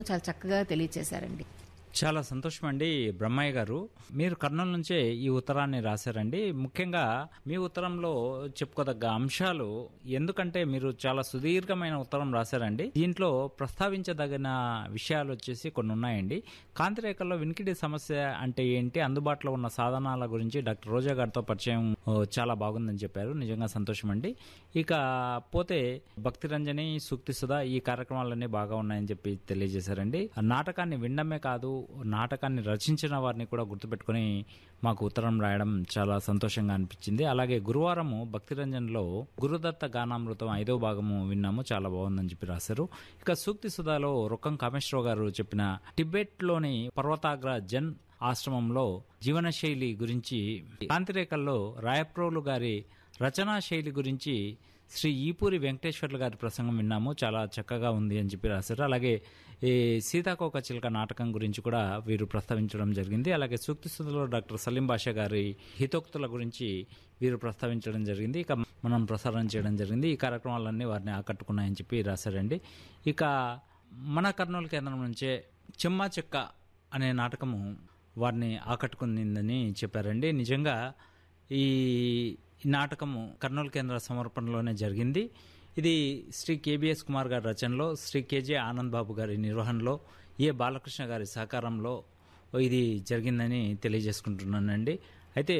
చాలా చక్కగా తెలియచేశారండి చాలా సంతోషం అండి బ్రహ్మయ్య గారు మీరు కర్నూలు నుంచే ఈ ఉత్తరాన్ని రాశారండి ముఖ్యంగా మీ ఉత్తరంలో చెప్పుకోదగ్గ అంశాలు ఎందుకంటే మీరు చాలా సుదీర్ఘమైన ఉత్తరం రాశారండి దీంట్లో ప్రస్తావించదగిన విషయాలు వచ్చేసి కొన్ని ఉన్నాయండి కాంతిరేఖల్లో వినికిడి సమస్య అంటే ఏంటి అందుబాటులో ఉన్న సాధనాల గురించి డాక్టర్ రోజా గారితో పరిచయం ఓ, చాలా బాగుందని చెప్పారు నిజంగా సంతోషం అండి ఇక పోతే భక్తి రంజని సూక్తి సుధా ఈ కార్యక్రమాలన్నీ బాగా ఉన్నాయని చెప్పి తెలియజేశారండి ఆ నాటకాన్ని వినడమే కాదు నాటకాన్ని రచించిన వారిని కూడా గుర్తుపెట్టుకుని మాకు ఉత్తరం రాయడం చాలా సంతోషంగా అనిపించింది అలాగే గురువారము భక్తి రంజన్లో గురుదత్త గానామృతం ఐదో భాగము విన్నాము చాలా బాగుందని చెప్పి రాశారు ఇక సూక్తి సుధాలో రొక్కం కామేశ్వరరావు గారు చెప్పిన టిబెట్లోని పర్వతాగ్ర జన్ ఆశ్రమంలో జీవనశైలి గురించి కాంతిరేఖల్లో రాయప్రోలు గారి రచనా శైలి గురించి శ్రీ ఈపూరి వెంకటేశ్వర్లు గారి ప్రసంగం విన్నాము చాలా చక్కగా ఉంది అని చెప్పి రాశారు అలాగే ఈ సీతాకోక చిలక నాటకం గురించి కూడా వీరు ప్రస్తావించడం జరిగింది అలాగే సూక్తి స్థుతిలో డాక్టర్ సలీం బాషా గారి హితోక్తుల గురించి వీరు ప్రస్తావించడం జరిగింది ఇక మనం ప్రసారం చేయడం జరిగింది ఈ కార్యక్రమాలన్నీ వారిని ఆకట్టుకున్నాయని చెప్పి రాశారండి ఇక మన కర్నూలు కేంద్రం నుంచే చెమ్మా చెక్క అనే నాటకము వారిని ఆకట్టుకుందని చెప్పారండి నిజంగా ఈ ఈ నాటకము కర్నూలు కేంద్ర సమర్పణలోనే జరిగింది ఇది శ్రీ కేబిఎస్ కుమార్ గారి రచనలో శ్రీ కేజే ఆనంద్ బాబు గారి నిర్వహణలో ఏ బాలకృష్ణ గారి సహకారంలో ఇది జరిగిందని తెలియజేసుకుంటున్నానండి అయితే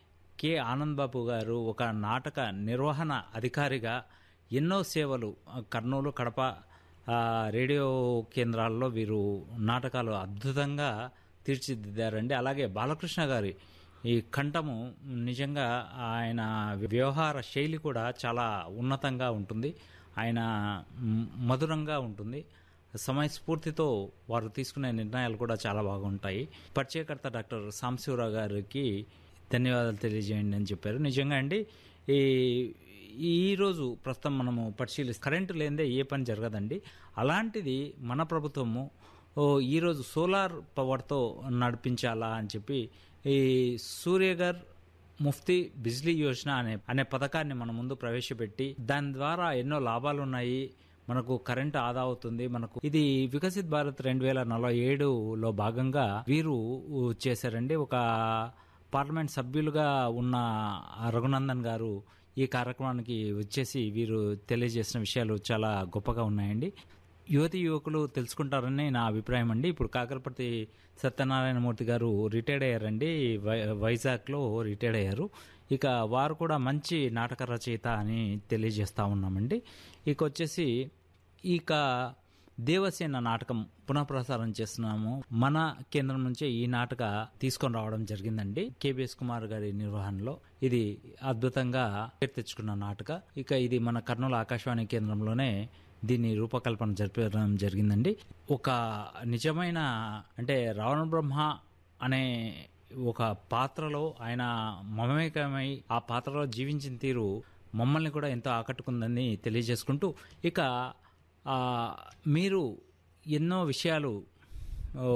కె ఆనంద్ బాబు గారు ఒక నాటక నిర్వహణ అధికారిగా ఎన్నో సేవలు ఆ, కర్నూలు కడప ఆ, రేడియో కేంద్రాల్లో వీరు నాటకాలు అద్భుతంగా తీర్చిదిద్దారండి అలాగే బాలకృష్ణ గారి ఈ కంఠము నిజంగా ఆయన వ్యవహార శైలి కూడా చాలా ఉన్నతంగా ఉంటుంది ఆయన మ్, మధురంగా ఉంటుంది సమయస్ఫూర్తితో వారు తీసుకునే నిర్ణయాలు కూడా చాలా బాగుంటాయి పరిచయకర్త డాక్టర్ సాంశివరావు గారికి ధన్యవాదాలు తెలియజేయండి అని చెప్పారు నిజంగా అండి ఈ ఈరోజు ప్రస్తుతం మనము పరిశీలిస్తే కరెంటు లేనిదే ఏ పని జరగదండి అలాంటిది మన ప్రభుత్వము ఓ ఈరోజు సోలార్ పవర్తో నడిపించాలా అని చెప్పి ఈ సూర్యగర్ ముఫ్తీ బిజ్లీ యోజన అనే అనే పథకాన్ని మన ముందు ప్రవేశపెట్టి దాని ద్వారా ఎన్నో లాభాలు ఉన్నాయి మనకు కరెంట్ ఆదా అవుతుంది మనకు ఇది వికసిత్ భారత్ రెండు వేల నలభై ఏడులో భాగంగా వీరు చేశారండి ఒక పార్లమెంట్ సభ్యులుగా ఉన్న రఘునందన్ గారు ఈ కార్యక్రమానికి వచ్చేసి వీరు తెలియజేసిన విషయాలు చాలా గొప్పగా ఉన్నాయండి యువతి యువకులు తెలుసుకుంటారని నా అభిప్రాయం అండి ఇప్పుడు కాకరపతి సత్యనారాయణమూర్తి గారు రిటైర్డ్ అయ్యారండి వై- వైజాగ్లో రిటైర్డ్ అయ్యారు ఇక వారు కూడా మంచి నాటక రచయిత అని తెలియజేస్తా ఉన్నామండి ఇక వచ్చేసి ఇక దేవసేన నాటకం పునఃప్రసారం చేస్తున్నాము మన కేంద్రం నుంచే ఈ నాటక తీసుకొని రావడం జరిగిందండి కేబిఎస్ కుమార్ గారి నిర్వహణలో ఇది అద్భుతంగా పేరు తెచ్చుకున్న నాటక ఇక ఇది మన కర్నూలు ఆకాశవాణి కేంద్రంలోనే దీన్ని రూపకల్పన జరిపడం జరిగిందండి ఒక నిజమైన అంటే రావణ బ్రహ్మ అనే ఒక పాత్రలో ఆయన మమేకమై ఆ పాత్రలో జీవించిన తీరు మమ్మల్ని కూడా ఎంతో ఆకట్టుకుందని తెలియజేసుకుంటూ ఇక ఆ, మీరు ఎన్నో విషయాలు ఓ,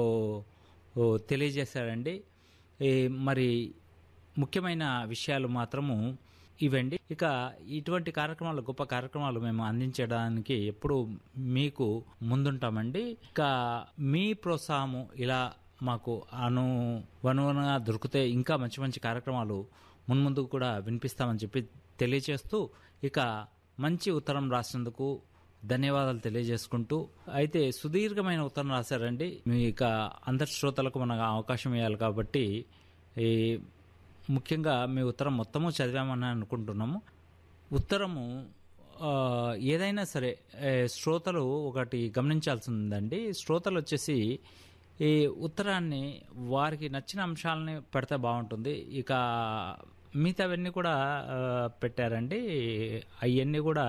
ఓ, తెలియజేశారండి ఈ మరి ముఖ్యమైన విషయాలు మాత్రము ఇవండి ఇక ఇటువంటి కార్యక్రమాలు గొప్ప కార్యక్రమాలు మేము అందించడానికి ఎప్పుడు మీకు ముందుంటామండి ఇక మీ ప్రోత్సాహము ఇలా మాకు అను వనువనుగా దొరికితే ఇంకా మంచి మంచి కార్యక్రమాలు మున్ముందు కూడా వినిపిస్తామని చెప్పి తెలియచేస్తూ ఇక మంచి ఉత్తరం రాసినందుకు ధన్యవాదాలు తెలియజేసుకుంటూ అయితే సుదీర్ఘమైన ఉత్తరం రాశారండి మీ ఇక అందరి శ్రోతలకు మనకు అవకాశం ఇవ్వాలి కాబట్టి ఈ ముఖ్యంగా మీ ఉత్తరం మొత్తము చదివామని అనుకుంటున్నాము ఉత్తరము ఆ, ఏదైనా సరే ఏ, శ్రోతలు ఒకటి గమనించాల్సి ఉందండి శ్రోతలు వచ్చేసి ఈ ఉత్తరాన్ని వారికి నచ్చిన అంశాలని పెడితే బాగుంటుంది ఇక మిగతావన్నీ కూడా ఆ, పెట్టారండి అవన్నీ కూడా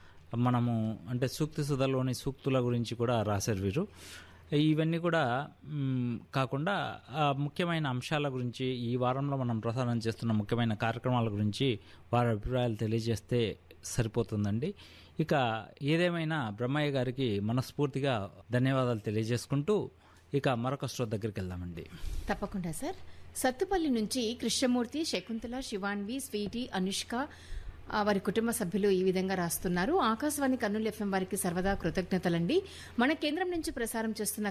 మనము అంటే సూక్తి సుధలోని సూక్తుల గురించి కూడా రాశారు వీరు ఇవన్నీ కూడా మ్, కాకుండా ఆ, ముఖ్యమైన అంశాల గురించి ఈ వారంలో మనం ప్రసారం చేస్తున్న ముఖ్యమైన కార్యక్రమాల గురించి వారి అభిప్రాయాలు తెలియజేస్తే సరిపోతుందండి ఇక ఏదేమైనా బ్రహ్మయ్య గారికి మనస్ఫూర్తిగా ధన్యవాదాలు తెలియజేసుకుంటూ ఇక మరొక శ్రోత దగ్గరికి వెళ్దామండి తప్పకుండా సార్ సత్తుపల్లి నుంచి కృష్ణమూర్తి శకుంతల శివాన్వి స్వీటీ అనుష్క ఆ, వారి కుటుంబ సభ్యులు ఈ విధంగా రాస్తున్నారు ఆకాశవాణి కర్నూలు ఎఫ్ఎం వారికి సర్వదా కృతజ్ఞతలండి మన కేంద్రం నుంచి ప్రసారం చేస్తున్న